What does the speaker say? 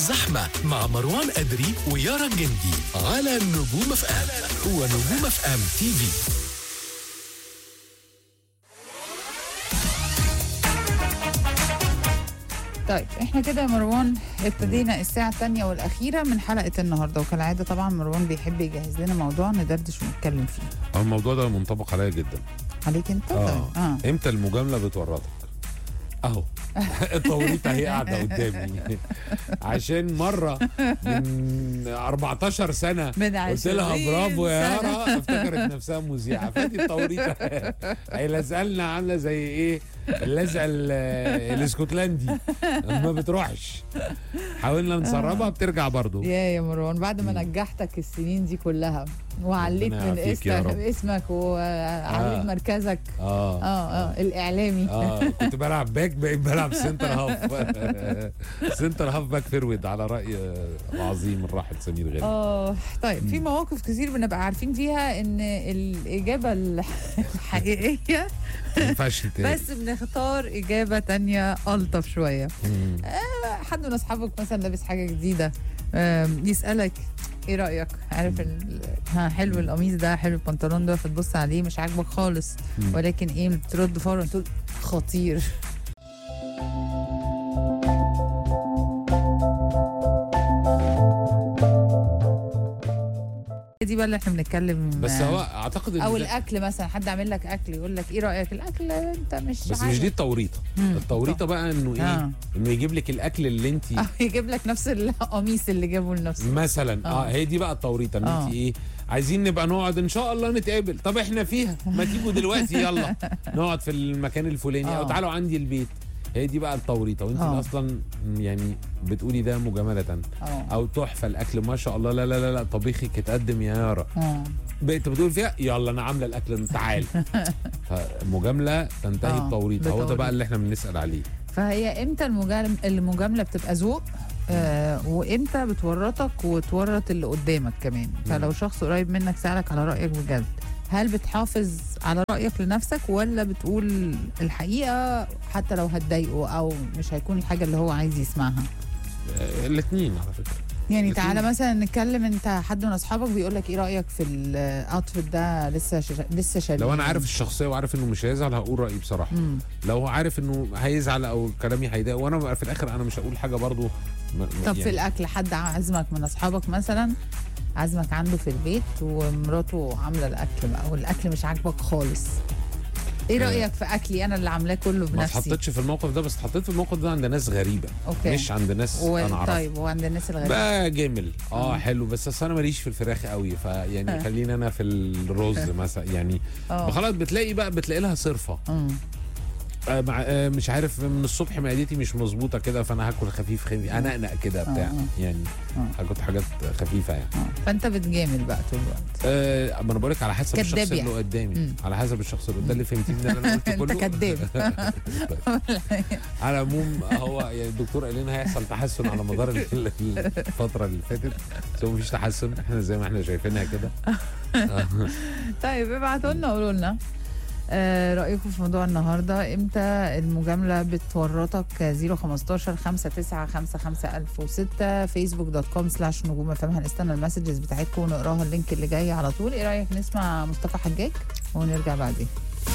زحمة مع مروان أدري ويارا الجندي على نجوم اف ام هو نجوم اف ام تي في طيب احنا كده يا مروان ابتدينا الساعة الثانية والأخيرة من حلقة النهاردة وكالعادة طبعا مروان بيحب يجهز لنا موضوع ندردش ونتكلم فيه اه الموضوع ده منطبق عليا جدا عليك انت اه, طيب اه امتى المجامله بتورطك اهو التوريطه هي قاعده قدامي عشان مره من 14 سنه من قلت لها 20 برافو يا سنة. يارا افتكرت نفسها مذيعه فدي التوريطه هي لازقلنا عامله زي ايه اللزقه ال- الاسكتلندي ما بتروحش حاولنا نسربها بترجع برضو يا يا مروان بعد ما نجحتك السنين دي كلها وعليت ربنا من يعافيك يا اسمك رب. اسمك وعليت آه. مركزك اه اه اه الاعلامي اه كنت بلعب باك بقيت بلعب سنتر هاف سنتر هاف باك فيرود على راي آه، العظيم الراحل سمير غانم اه طيب في مواقف كتير بنبقى عارفين فيها ان الاجابه الح- الحقيقيه ما ينفعش تاني. بس بنختار اجابه تانية الطف شويه مم. حد من اصحابك مثلا لابس حاجه جديده آم، يسالك ايه رايك عارف ال... ها حلو القميص ده حلو البنطلون ده فتبص عليه مش عاجبك خالص مم. ولكن ايه ترد فورا تقول خطير دي بقى اللي احنا بنتكلم بس هو اعتقد ان او ده- الاكل مثلا حد عامل لك اكل يقول لك ايه رايك الاكل انت مش بس مش عاجبك. دي التوريطه مم. التوريطه بقى انه ايه آه. انه يجيب لك الاكل اللي انت أو يجيب لك نفس القميص اللي جابه لنفسه مثلا اه آه. هي دي بقى التوريطه ان آه. انت ايه عايزين نبقى نقعد ان شاء الله نتقابل طب احنا فيها ما تيجوا دلوقتي يلا نقعد في المكان الفلاني او آه. تعالوا عندي البيت هي دي بقى التوريطه وانت آه. اصلا يعني بتقولي ده مجامله اه او تحفه الاكل ما شاء الله لا لا لا, لا طبيخك اتقدم يا يارا اه بقيت بتقول فيها يلا انا عامله الاكل تعال فمجامله تنتهي آه، بتوريط هو ده بتوريط. بقى اللي احنا بنسال عليه فهي امتى المجامله المجامله بتبقى ذوق آه وامتى بتورطك وتورط اللي قدامك كمان فلو شخص قريب منك سالك على رايك بجد هل بتحافظ على رايك لنفسك ولا بتقول الحقيقه حتى لو هتضايقه او مش هيكون الحاجه اللي هو عايز يسمعها الاثنين على فكره يعني الاتنين. تعالى مثلا نتكلم انت حد من اصحابك بيقول لك ايه رايك في الاوتفيت ده لسه ش... لسه شاريه لو انا عارف الشخصيه وعارف انه مش هيزعل هقول رايي بصراحه مم. لو عارف انه هيزعل او كلامي هيضايق وانا في الاخر انا مش هقول حاجه برضو م- م- طب في الاكل حد عازمك من اصحابك مثلا عازمك عنده في البيت ومراته عامله الاكل بقى والاكل مش عاجبك خالص ايه آه. رايك في اكلي انا اللي عاملاه كله ما بنفسي اتحطيتش في الموقف ده بس اتحطيت في الموقف ده عند ناس غريبه اوكي مش عند ناس و... انا اعرفها طيب وعند الناس الغريبه بقى جمل اه مم. حلو بس اصل انا ماليش في الفراخ قوي فيعني آه. خليني انا في الرز مثلا يعني اه خلاص بتلاقي بقى بتلاقي لها صرفه أمم. آه مع آه مش عارف من الصبح معدتي مش مظبوطه كده فانا هاكل خفيف خفيف انقنق كده بتاع آه. يعني آه. هاكل حاجات خفيفه يعني اه فانت بتجامل بقى طول الوقت آه ما انا بقول لك على حسب كداب الشخص يعني. اللي قدامي مم. على حسب الشخص اللي ده اللي فهمتيه من اللي انا قلته انت كله كداب على العموم هو يعني الدكتور قال لنا هيحصل تحسن على مدار ال- ال- الفتره اللي فاتت بس هو مفيش تحسن احنا زي ما احنا شايفينها كده طيب ابعتوا لنا قولوا لنا آه رأيكم في موضوع النهارده امتى المجاملة بتورطك 015 5955 1006 فيسبوك دوت كوم سلاش نجوم فم هنستنى المسجز بتاعتكم ونقراها اللينك اللي جاي على طول ايه رأيك نسمع مصطفى حجاج ونرجع بعدين